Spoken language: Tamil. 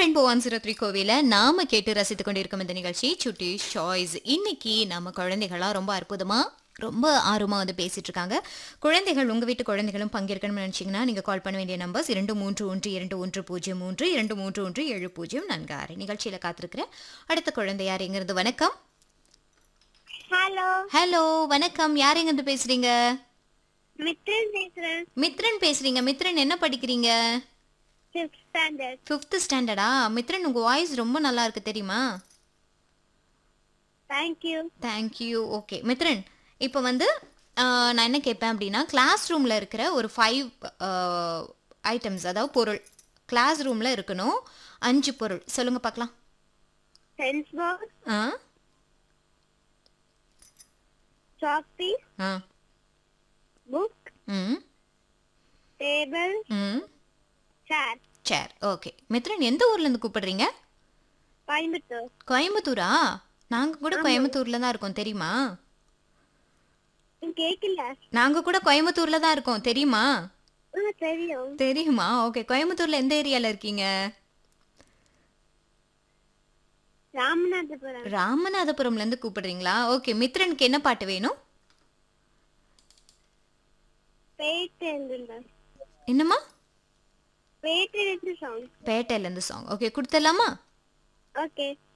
ரெயின்போ ஒன் ஜீரோ த்ரீ கோவில நாம கேட்டு ரசித்துக் கொண்டிருக்கும் இந்த நிகழ்ச்சி சுட்டி சாய்ஸ் இன்னைக்கு நம்ம குழந்தைகளா ரொம்ப அற்புதமா ரொம்ப ஆர்வமா வந்து பேசிட்டு இருக்காங்க குழந்தைகள் உங்க வீட்டு குழந்தைகளும் பங்கேற்கணும்னு நினைச்சீங்கன்னா நீங்க கால் பண்ண வேண்டிய நம்பர்ஸ் இரண்டு மூன்று ஒன்று இரண்டு ஒன்று பூஜ்ஜியம் மூன்று இரண்டு மூன்று ஒன்று ஏழு பூஜ்ஜியம் நான்கு ஆறு நிகழ்ச்சியில காத்திருக்கிற அடுத்த குழந்தை யார் எங்கிருந்து வணக்கம் ஹலோ ஹலோ வணக்கம் யார் எங்கிருந்து பேசுறீங்க மித்ரன் பேசுறேன் மித்ரன் பேசுறீங்க மித்ரன் என்ன படிக்கிறீங்க ஃபிஃப்த் ஸ்டாண்டர்ட் ஃபிஃப்த் ஸ்டாண்டர்டா மித்ரன் உங்க வாய்ஸ் ரொம்ப நல்லா இருக்கு தெரியுமா தேங்க்யூ தேங்க்யூ ஓகே மித்ரன் இப்போ வந்து ஆஹ், நான் என்ன கேட்பேன் அப்படின்னா கிளாஸ் ரூமில் இருக்கிற ஒரு ஃபைவ் ஐட்டம்ஸ் அதாவது பொருள் கிளாஸ் ரூமில் இருக்கணும் அஞ்சு பொருள் சொல்லுங்க பார்க்கலாம் பென்ஸ் பாக்ஸ் ஆ சாக் பீஸ் ஆ புக் ம் டேபிள் ம் சேர் சரி ஓகே மித்ரன் எந்த ஊர்லேருந்து கூப்பிடுறீங்க கோயம்புத்தூர் கோயம்புத்தூரா நாங்கள் கூட கோயம்புத்தூரில் தான் இருக்கோம் தெரியுமா கேட்கல நாங்கள் கூட கோயம்புத்தூரில் தான் இருக்கோம் தெரியுமா ஆ தெரியும் தெரியுமா ஓகே கோயம்புத்தூரில் எந்த ஏரியாவில் இருக்கீங்க ராமநாதபுரம் ராமநாதபுரம்ல இருந்து கூப்பிடுறீங்களா ஓகே மித்ரனுக்கு என்ன பாட்டு வேணும் பேட்டு இருந்து என்னம்மா பேட்டு இருந்து சாங் பேட்டையில இருந்து சாங் ஓகே கொடுத்துடலாமா ஓகே